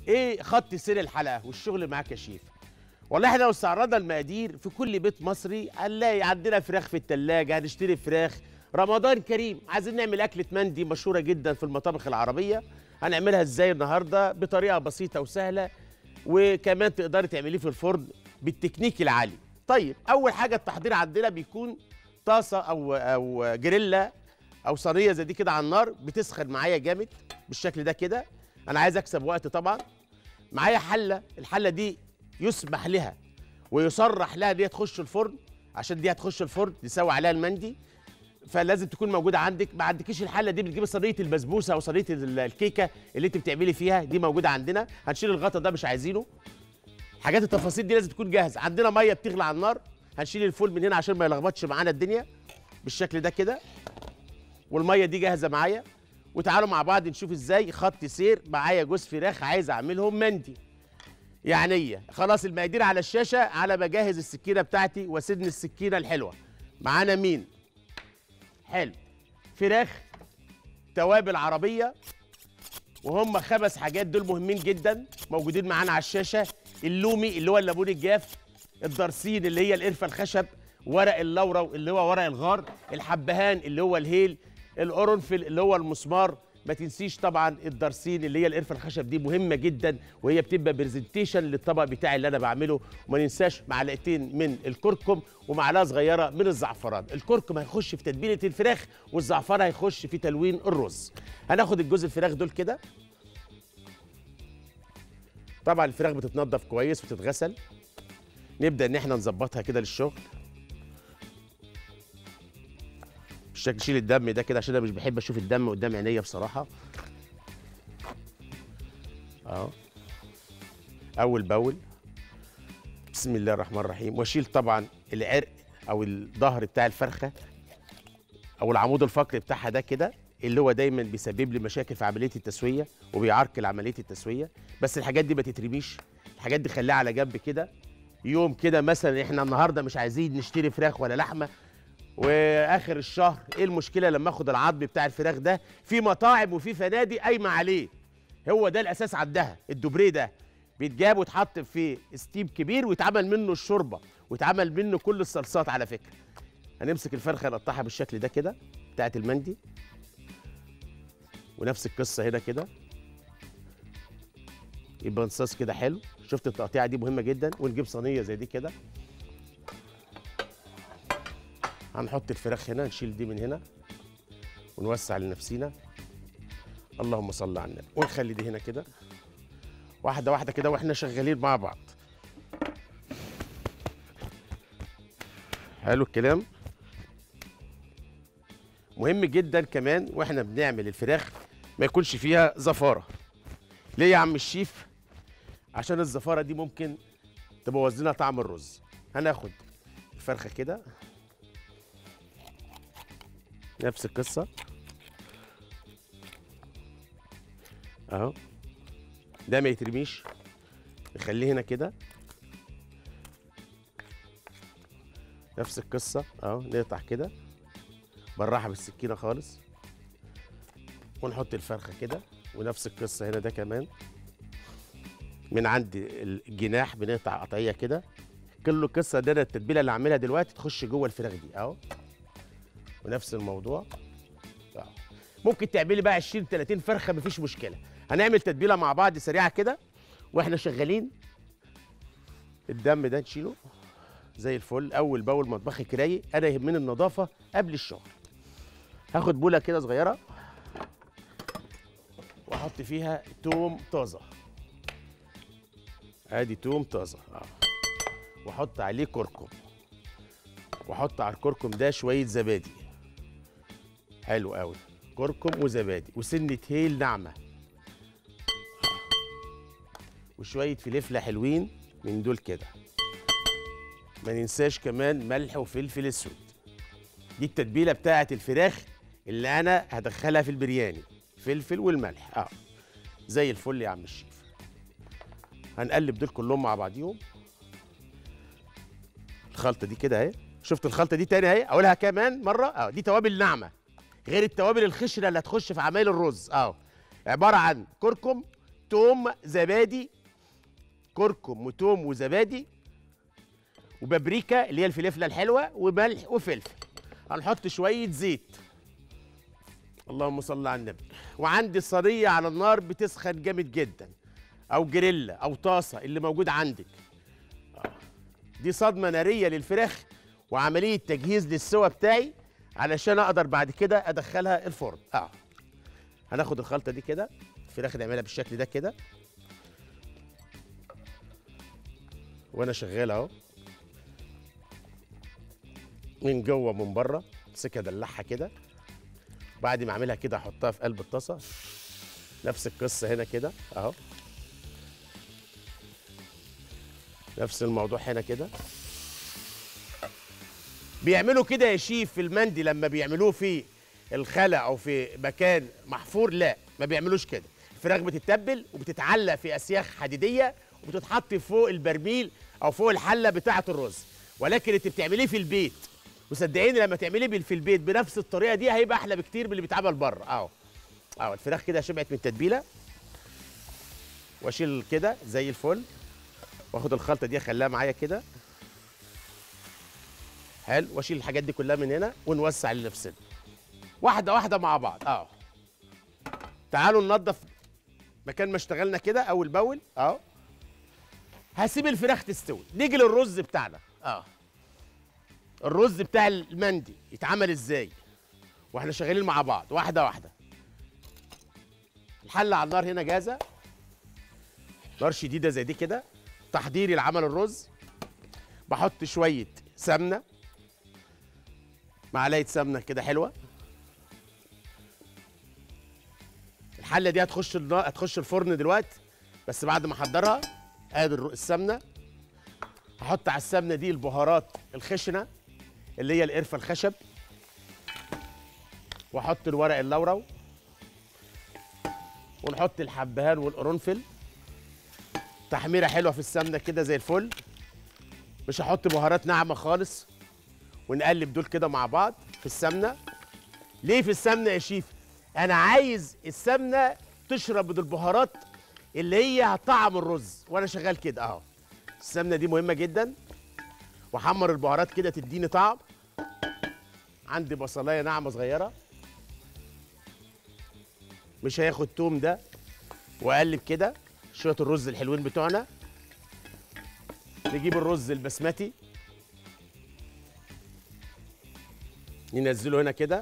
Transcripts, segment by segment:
ايه خط سير الحلقه والشغل معاك يا شيف والله احنا لو استعرضنا المقادير في كل بيت مصري هنلاقي عندنا فراخ في التلاجة هنشتري فراخ رمضان كريم عايزين نعمل أكلة مندي مشهورة جدا في المطابخ العربية هنعملها ازاي النهاردة بطريقة بسيطة وسهلة وكمان تقدري تعمليه في الفرن بالتكنيك العالي طيب أول حاجة التحضير عندنا بيكون طاسة أو أو جريلا أو صينية زي دي كده على النار بتسخن معايا جامد بالشكل ده كده أنا عايز أكسب وقت طبعا معايا حلة الحلة دي يسمح لها ويصرح لها دي تخش الفرن عشان دي هتخش الفرن تسوي عليها المندي فلازم تكون موجوده عندك ما عندكيش الحله دي بتجيبي صينيه البسبوسه او صينيه ال- الكيكه اللي انت بتعملي فيها دي موجوده عندنا هنشيل الغطا ده مش عايزينه حاجات التفاصيل دي لازم تكون جاهزه عندنا ميه بتغلي على النار هنشيل الفول من هنا عشان ما يلخبطش معانا الدنيا بالشكل ده كده والميه دي جاهزه معايا وتعالوا مع بعض نشوف ازاي خط سير معايا جوز فراخ عايز اعملهم مندي يعني خلاص المقادير على الشاشه على ما اجهز السكينه بتاعتي واسدن السكينه الحلوه معانا مين حلو فراخ توابل عربيه وهم خمس حاجات دول مهمين جدا موجودين معانا على الشاشه اللومي اللي هو الليمون الجاف الدرسين اللي هي القرفه الخشب ورق اللورو اللي هو ورق الغار الحبهان اللي هو الهيل القرنفل اللي هو المسمار ما تنسيش طبعا الدرسين اللي هي القرفه الخشب دي مهمه جدا وهي بتبقى برزنتيشن للطبق بتاعي اللي انا بعمله وما ننساش معلقتين من الكركم ومعلقه صغيره من الزعفران الكركم هيخش في تتبيله الفراخ والزعفران هيخش في تلوين الرز هناخد الجزء الفراخ دول كده طبعا الفراخ بتتنضف كويس وتتغسل نبدا ان احنا نظبطها كده للشغل بالشكل شيل الدم ده كده عشان انا مش بحب اشوف الدم قدام عينيا بصراحه اهو اول باول بسم الله الرحمن الرحيم واشيل طبعا العرق او الظهر بتاع الفرخه او العمود الفقري بتاعها ده كده اللي هو دايما بيسبب لي مشاكل في عمليه التسويه وبيعرقل عمليه التسويه بس الحاجات دي ما تترميش الحاجات دي خليها على جنب كده يوم كده مثلا احنا النهارده مش عايزين نشتري فراخ ولا لحمه واخر الشهر ايه المشكله لما اخد العظم بتاع الفراخ ده في مطاعم وفي فنادق قايمه عليه هو ده الاساس عندها الدوبريه ده بيتجاب ويتحط في ستيم كبير ويتعمل منه الشوربه ويتعمل منه كل الصلصات على فكره هنمسك الفرخه نقطعها بالشكل ده كده بتاعت المندي ونفس القصه هنا كده يبقى انصاص كده حلو شفت التقطيعه دي مهمه جدا ونجيب صينيه زي دي كده هنحط الفراخ هنا نشيل دي من هنا ونوسع لنفسينا اللهم صل على النبي ونخلي دي هنا كده واحده واحده كده واحنا شغالين مع بعض حلو الكلام مهم جدا كمان واحنا بنعمل الفراخ ما يكونش فيها زفاره ليه يا عم الشيف عشان الزفاره دي ممكن تبوظ لنا طعم الرز هناخد الفرخه كده نفس القصه اهو ده ما يترميش نخليه هنا كده نفس القصه اهو نقطع كده بالراحه بالسكينه خالص ونحط الفرخه كده ونفس القصه هنا ده كمان من عند الجناح بنقطع قطعيه كده كل القصه ده أنا التتبيله اللي عاملها دلوقتي تخش جوه الفراخ دي اهو ونفس الموضوع أهو. ممكن تعملي بقى 20 30 فرخه مفيش مشكله هنعمل تتبيله مع بعض سريعه كده واحنا شغالين الدم ده نشيله زي الفل اول باول مطبخك رايق انا يهمني النظافه قبل الشغل هاخد بوله كده صغيره واحط فيها توم طازه ادي توم طازه اه واحط عليه كركم واحط على الكركم ده شويه زبادي حلو قوي كركم وزبادي وسنه هيل ناعمه وشويه فلفله حلوين من دول كده ما ننساش كمان ملح وفلفل اسود دي التتبيله بتاعه الفراخ اللي انا هدخلها في البرياني فلفل والملح اه زي الفل يا عم الشيف هنقلب دول كلهم مع بعضيهم الخلطه دي كده اهي شفت الخلطه دي تاني اهي اقولها كمان مره اه دي توابل ناعمه غير التوابل الخشنه اللي هتخش في عمايل الرز اه عباره عن كركم توم زبادي كركم وتوم وزبادي وبابريكا اللي هي الفلفله الحلوه وملح وفلفل هنحط شويه زيت اللهم صل على النبي وعندي الصينيه على النار بتسخن جامد جدا او جريلا او طاسه اللي موجود عندك آه. دي صدمه ناريه للفراخ وعمليه تجهيز للسوا بتاعي علشان اقدر بعد كده ادخلها الفرن اه هناخد الخلطه دي كده الفراخ نعملها بالشكل ده كده وانا شغال اهو من جوه ومن بره امسكها ادلعها كده بعد ما اعملها كده احطها في قلب الطاسه نفس القصه هنا كده اهو نفس الموضوع هنا كده بيعملوا كده يا شيف في المندي لما بيعملوه في الخلا او في مكان محفور لا ما بيعملوش كده الفراخ بتتبل وبتتعلق في اسياخ حديديه وبتتحط فوق البرميل او فوق الحله بتاعه الرز ولكن انت بتعمليه في البيت وصدقيني لما تعمليه بال- في البيت بنفس الطريقه دي هيبقى احلى بكتير من اللي بيتعمل بره اهو اهو الفراخ كده شبعت من التتبيله واشيل كده زي الفل واخد الخلطه دي اخليها معايا كده حلو واشيل الحاجات دي كلها من هنا ونوسع لنفسنا واحده واحده مع بعض اه تعالوا ننظف مكان ما اشتغلنا كده اول باول اه هسيب الفراخ تستوي نيجي للرز بتاعنا اه الرز بتاع المندي يتعمل ازاي واحنا شغالين مع بعض واحده واحده الحله على النار هنا جاهزه نار شديده زي دي كده تحضيري لعمل الرز بحط شويه سمنه معلقه سمنه كده حلوه الحله دي هتخش النا- هتخش الفرن دلوقتي بس بعد ما احضرها ادي الر- السمنه هحط على السمنه دي البهارات الخشنه اللي هي القرفه الخشب واحط الورق اللورو ونحط الحبهان والقرنفل تحميره حلوه في السمنه كده زي الفل مش هحط بهارات ناعمه خالص ونقلب دول كده مع بعض في السمنه ليه في السمنه يا شيف انا عايز السمنه تشرب من البهارات اللي هي هتطعم الرز وانا شغال كده اهو السمنه دي مهمه جدا واحمر البهارات كده تديني طعم عندي بصلايه ناعمه صغيره مش هياخد توم ده واقلب كده شويه الرز الحلوين بتوعنا نجيب الرز البسمتي ننزله هنا كده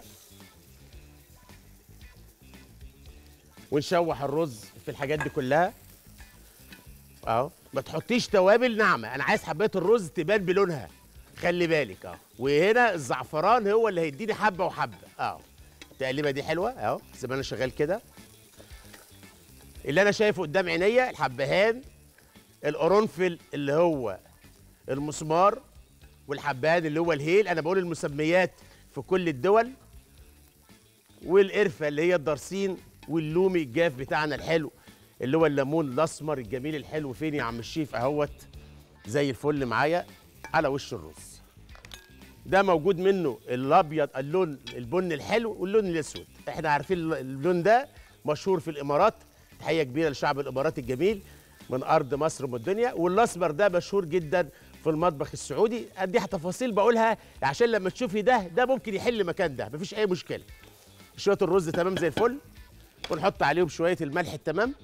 ونشوح الرز في الحاجات دي كلها اهو ما تحطيش توابل ناعمه انا عايز حبات الرز تبان بلونها خلي بالك اهو وهنا الزعفران هو اللي هيديني حبه وحبه اهو التقليبه دي حلوه اهو زي ما انا شغال كده اللي انا شايفه قدام عينيا الحبهان القرنفل اللي هو المسمار والحبهان اللي هو الهيل انا بقول المسميات في كل الدول والقرفه اللي هي الدرسين واللومي الجاف بتاعنا الحلو اللي هو الليمون الاسمر الجميل الحلو فين يا عم الشيف اهوت زي الفل معايا على وش الرز ده موجود منه الابيض اللون البن الحلو واللون الاسود احنا عارفين اللون ده مشهور في الامارات تحيه كبيره لشعب الامارات الجميل من ارض مصر ام الدنيا والاسمر ده مشهور جدا في المطبخ السعودي ادي تفاصيل بقولها عشان لما تشوفي ده ده ممكن يحل مكان ده مفيش اي مشكله شويه الرز تمام زي الفل ونحط عليهم شويه الملح التمام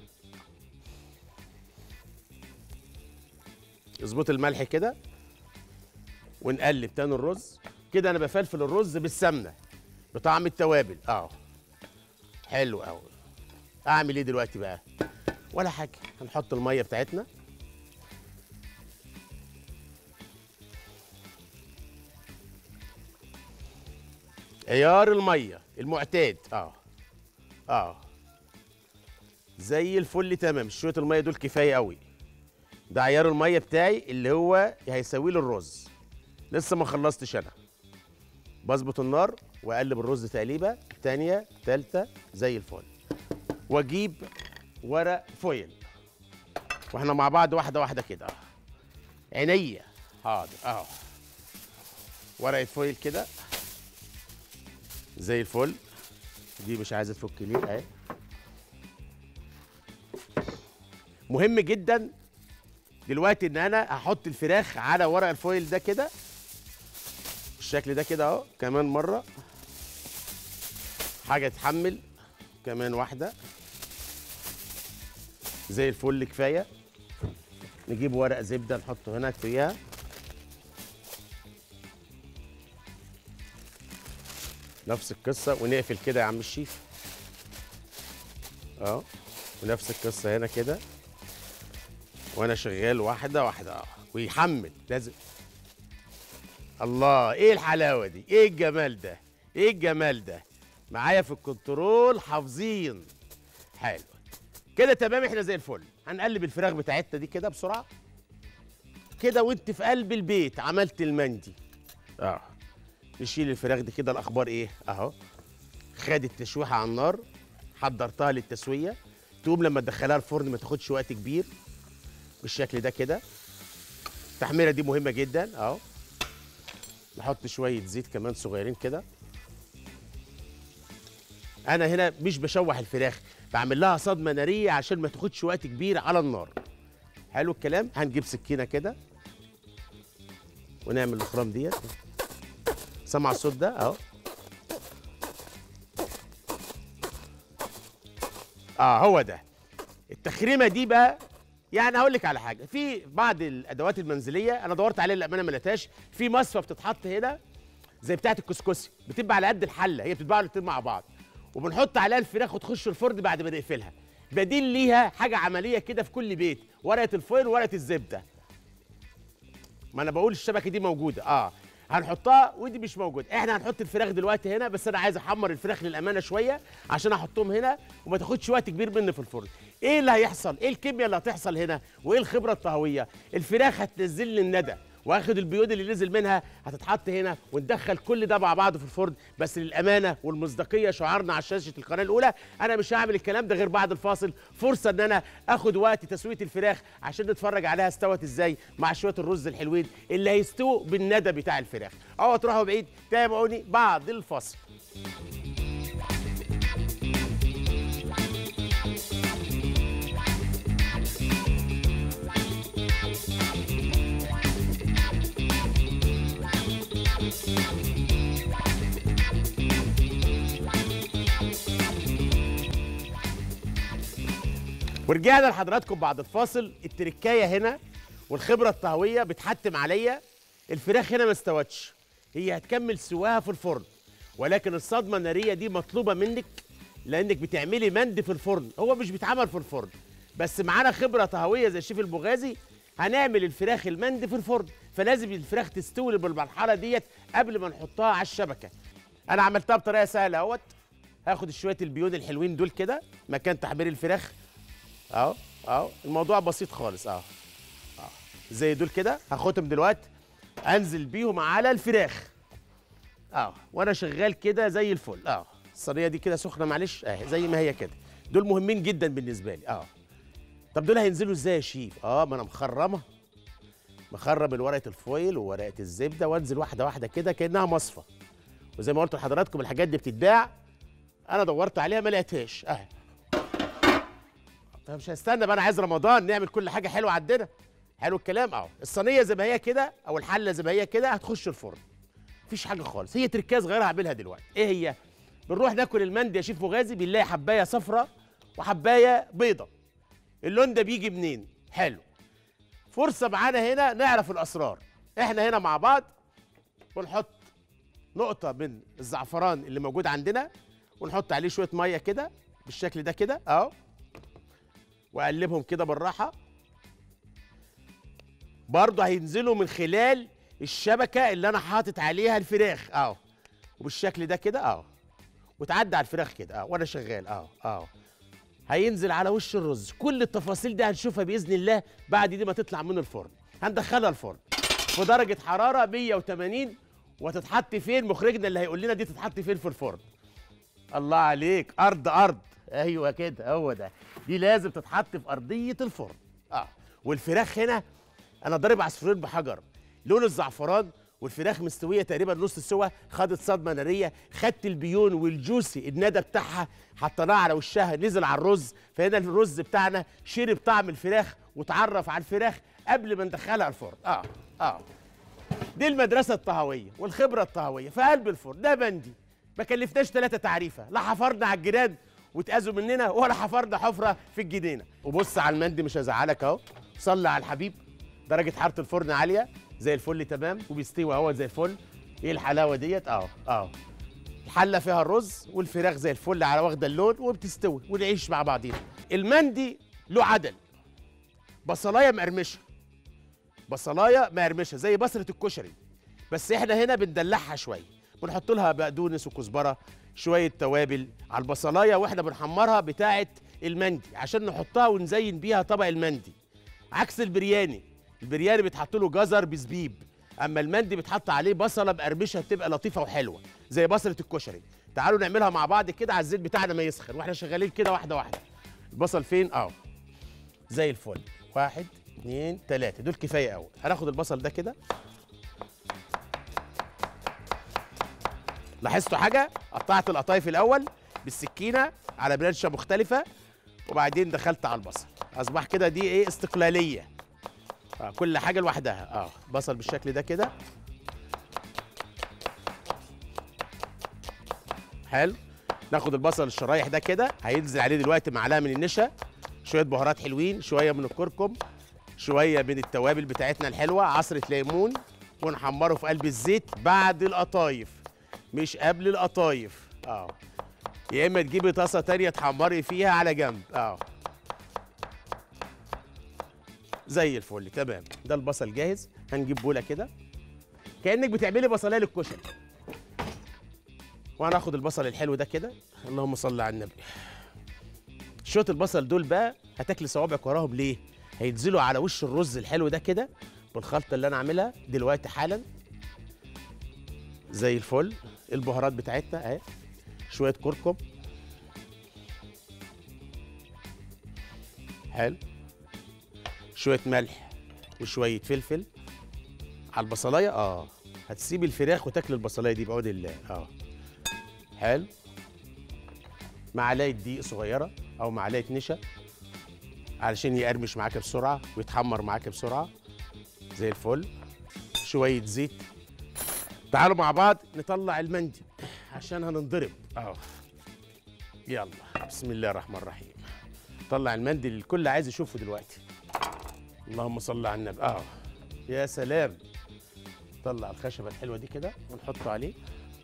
اظبط الملح كده ونقلب تاني الرز كده انا بفلفل الرز بالسمنه بطعم التوابل اه حلو قوي اعمل ايه دلوقتي بقى ولا حاجه هنحط الميه بتاعتنا عيار الميه المعتاد اه اه زي الفل تمام شويه الميه دول كفايه قوي ده عيار الميه بتاعي اللي هو هيسوي لي الرز لسه ما خلصتش انا بظبط النار واقلب الرز تقليبه تانية تالتة زي الفل واجيب ورق فويل واحنا مع بعض واحده واحده كده اه عينيا حاضر اهو ورقه فويل كده زي الفل دي مش عايزه تفك ليه اهي مهم جدا دلوقتي ان انا هحط الفراخ على ورق الفويل ده كده بالشكل ده كده اهو كمان مره حاجه تحمل كمان واحده زي الفل كفايه نجيب ورق زبده نحطه هنا فيها نفس القصه ونقفل كده يا عم الشيف اه ونفس القصه هنا كده وانا شغال واحده واحده اه ويحمل لازم الله ايه الحلاوه دي ايه الجمال ده ايه الجمال ده معايا في الكنترول حافظين حلو كده تمام احنا زي الفل هنقلب الفراخ بتاعتنا دي كده بسرعه كده وانت في قلب البيت عملت المندي اه نشيل الفراخ دي كده الاخبار ايه اهو خدت تشويحه على النار حضرتها للتسويه تقوم لما تدخلها الفرن ما تاخدش وقت كبير بالشكل ده كده التحميره دي مهمه جدا اهو نحط شويه زيت كمان صغيرين كده انا هنا مش بشوح الفراخ بعمل لها صدمه ناريه عشان ما تاخدش وقت كبير على النار حلو الكلام هنجيب سكينه كده ونعمل الاخرام ديت سمع الصوت ده اهو اه هو ده التخريمه دي بقى يعني هقول لك على حاجه في بعض الادوات المنزليه انا دورت عليها للامانه ما لقيتهاش في مصفى بتتحط هنا زي بتاعه الكسكسي بتبقى على قد الحله هي بتتباع الاتنين مع بعض وبنحط عليها الفراخ وتخش الفرن بعد ما نقفلها بديل ليها حاجه عمليه كده في كل بيت ورقه الفويل وورقه الزبده ما انا بقول الشبكه دي موجوده اه هنحطها ودي مش موجوده احنا هنحط الفراخ دلوقتي هنا بس انا عايز احمر الفراخ للامانه شويه عشان احطهم هنا وما تاخدش وقت كبير مني في الفرن ايه اللي هيحصل ايه الكيمياء اللي هتحصل هنا وايه الخبره الطهويه الفراخ هتنزل لي الندى واخد البيوض اللي نزل منها هتتحط هنا وندخل كل ده مع بعضه في الفرن بس للامانه والمصداقيه شعارنا على شاشه القناه الاولى انا مش هعمل الكلام ده غير بعد الفاصل فرصه ان انا اخد وقت تسويه الفراخ عشان نتفرج عليها استوت ازاي مع شويه الرز الحلوين اللي هيستووا بالندى بتاع الفراخ اوعوا تروحوا بعيد تابعوني بعد الفاصل ورجعنا لحضراتكم بعد الفاصل التركايه هنا والخبره الطهويه بتحتم عليا الفراخ هنا ما استوتش هي هتكمل سواها في الفرن ولكن الصدمه الناريه دي مطلوبه منك لانك بتعملي مند في الفرن هو مش بيتعمل في الفرن بس معانا خبره طهويه زي الشيف البغازي هنعمل الفراخ المند في الفرن فلازم الفراخ تستوي بالمرحله ديت قبل ما نحطها على الشبكه انا عملتها بطريقه سهله اهوت هاخد شويه البيون الحلوين دول كده مكان تحمير الفراخ اهو اهو الموضوع بسيط خالص اهو اهو زي دول كده هاخدهم دلوقتي انزل بيهم على الفراخ اهو وانا شغال كده زي الفل اهو الصينيه دي كده سخنه معلش اهي زي ما هي كده دول مهمين جدا بالنسبه لي اه طب دول هينزلوا ازاي يا شيف اه ما انا مخرمه مخرم الورقه الفويل وورقه الزبده وانزل واحده واحده كده كانها مصفى وزي ما قلت لحضراتكم الحاجات دي بتتباع انا دورت عليها ما لقيتهاش اهي فمش هستنى بقى انا عايز رمضان نعمل كل حاجه حلوه عندنا حلو الكلام اهو الصينيه زي ما هي كده او الحله زي ما هي كده هتخش الفرن مفيش حاجه خالص هي تركيه صغيره هعملها دلوقتي ايه هي بنروح ناكل المندي يا شيف مغازي بنلاقي حبايه صفراء وحبايه بيضه اللون ده بيجي منين حلو فرصه معانا هنا نعرف الاسرار احنا هنا مع بعض ونحط نقطه من الزعفران اللي موجود عندنا ونحط عليه شويه ميه كده بالشكل ده كده اهو واقلبهم كده بالراحه برضه هينزلوا من خلال الشبكه اللي انا حاطط عليها الفراخ اهو وبالشكل ده كده اهو وتعدي على الفراخ كده اهو وانا شغال اهو اهو هينزل على وش الرز كل التفاصيل دي هنشوفها باذن الله بعد دي ما تطلع من الفرن هندخلها الفرن في درجه حراره 180 وتتحط فين مخرجنا اللي هيقول لنا دي تتحط فين في الفرن الله عليك ارض ارض ايوه كده هو ده دي لازم تتحط في ارضيه الفرن اه والفراخ هنا انا ضارب عصفورين بحجر لون الزعفران والفراخ مستويه تقريبا نص سوا خدت صدمه ناريه خدت البيون والجوسي الندى بتاعها حطيناه على وشها نزل على الرز فهنا الرز بتاعنا شرب طعم الفراخ وتعرف على الفراخ قبل ما ندخلها الفرن اه اه دي المدرسه الطهويه والخبره الطهويه في قلب الفرن ده بندي ما كلفناش ثلاثه تعريفه لا حفرنا على الجيران واتاذوا مننا ولا حفرنا حفره في الجنينه وبص على المندي مش هزعلك اهو صلي على الحبيب درجه حراره الفرن عاليه زي الفل تمام وبيستوي اهو زي الفل ايه الحلاوه ديت اهو اهو الحله فيها الرز والفراخ زي الفل على واخده اللون وبتستوي ونعيش مع بعضينا المندي له عدل بصلايه مقرمشه بصلايه مقرمشه زي بصله الكشري بس احنا هنا بندلعها شويه بنحط لها بقدونس وكزبره شويه توابل على البصلايه واحنا بنحمرها بتاعه المندي عشان نحطها ونزين بيها طبق المندي عكس البرياني البرياني بيتحط له جزر بزبيب اما المندي بيتحط عليه بصله مقرمشه بتبقى لطيفه وحلوه زي بصله الكشري تعالوا نعملها مع بعض كده على الزيت بتاعنا ما يسخن واحنا شغالين كده واحده واحده البصل فين اه زي الفل واحد اتنين تلاته دول كفايه قوي هناخد البصل ده كده لاحظتوا حاجه قطعت القطايف الاول بالسكينه على برانشه مختلفه وبعدين دخلت على البصل اصبح كده دي ايه استقلاليه آه كل حاجه لوحدها اه بصل بالشكل ده كده حلو ناخد البصل الشرايح ده كده هينزل عليه دلوقتي معلقه من النشا شويه بهارات حلوين شويه من الكركم شويه من التوابل بتاعتنا الحلوه عصره ليمون ونحمره في قلب الزيت بعد القطايف مش قبل القطايف اه يا اما تجيبي طاسه تانية تحمري فيها على جنب اه زي الفل تمام ده البصل جاهز هنجيب بوله كده كانك بتعملي بصلايه للكشري وهناخد البصل الحلو ده كده اللهم صل على النبي شويه البصل دول بقى هتاكلي صوابعك وراهم ليه هينزلوا على وش الرز الحلو ده كده بالخلطه اللي انا عاملها دلوقتي حالا زي الفل البهارات بتاعتنا اهي شويه كركم حلو شويه ملح وشويه فلفل على البصلايه اه هتسيب الفراخ وتاكل البصلايه دي بعود الله اه حلو معلقه دقيق صغيره او معلقه نشا علشان يقرمش معاك بسرعه ويتحمر معاك بسرعه زي الفل شويه زيت تعالوا مع بعض نطلع المندي عشان هننضرب اه يلا بسم الله الرحمن الرحيم طلع المندي اللي الكل عايز يشوفه دلوقتي اللهم صل على النبي اه يا سلام طلع الخشبه الحلوه دي كده ونحطه عليه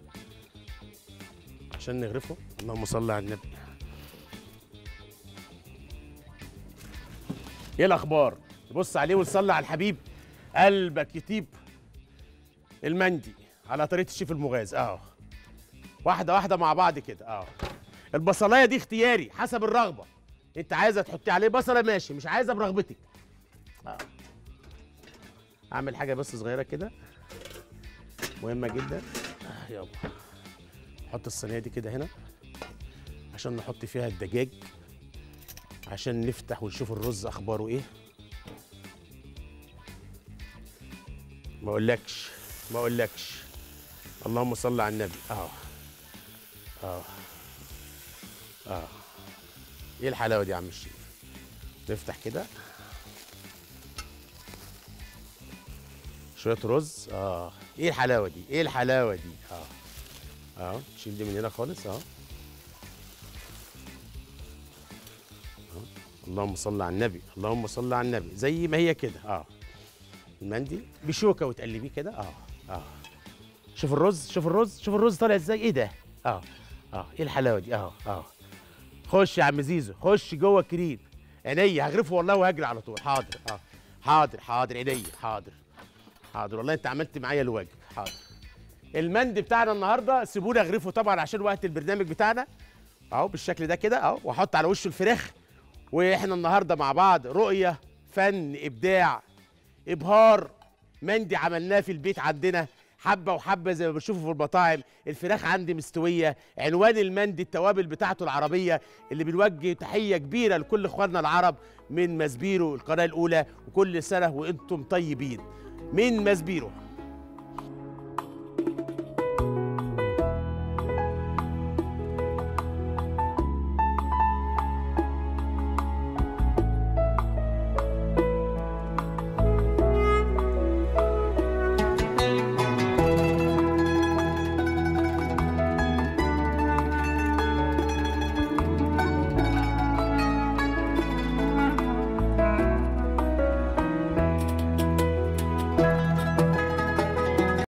عشان نغرفه اللهم صل على النبي ايه الاخبار نبص عليه ونصلي على الحبيب قلبك يطيب المندي على طريقه الشيف المغاز اه واحده واحده مع بعض كده اه البصلايه دي اختياري حسب الرغبه انت عايزه تحطي عليه بصله ماشي مش عايزه برغبتك اه اعمل حاجه بس صغيره كده مهمه جدا آه يابا نحط الصينيه دي كده هنا عشان نحط فيها الدجاج عشان نفتح ونشوف الرز اخباره ايه ما اقولكش ما اقولكش اللهم صل على النبي اه اه اه ايه الحلاوه دي يا عم الشيف نفتح كده شويه رز اه ايه الحلاوه دي ايه الحلاوه دي اه اه شيل دي من هنا خالص اه اللهم صل على النبي اللهم صل على النبي زي ما هي كده اه المندي بشوكه وتقلبيه كده اه اه شوف الرز شوف الرز شوف الرز طالع ازاي ايه ده اه اه ايه الحلاوه دي اه اه خش يا عم زيزو خش جوه الكريم عينيا هغرفه والله وهجري على طول حاضر اه حاضر حاضر عينيا حاضر حاضر والله انت عملت معايا الواجب حاضر المندي بتاعنا النهارده سيبوني اغرفه طبعا عشان وقت البرنامج بتاعنا اهو بالشكل ده كده اهو واحط على وشه الفراخ واحنا النهارده مع بعض رؤيه فن ابداع ابهار مندي عملناه في البيت عندنا حبه وحبه زي ما بنشوفه في المطاعم الفراخ عندي مستويه عنوان المندي التوابل بتاعته العربيه اللي بنوجه تحيه كبيره لكل اخواننا العرب من مزبيرو القناه الاولى وكل سنه وانتم طيبين من مزبيرو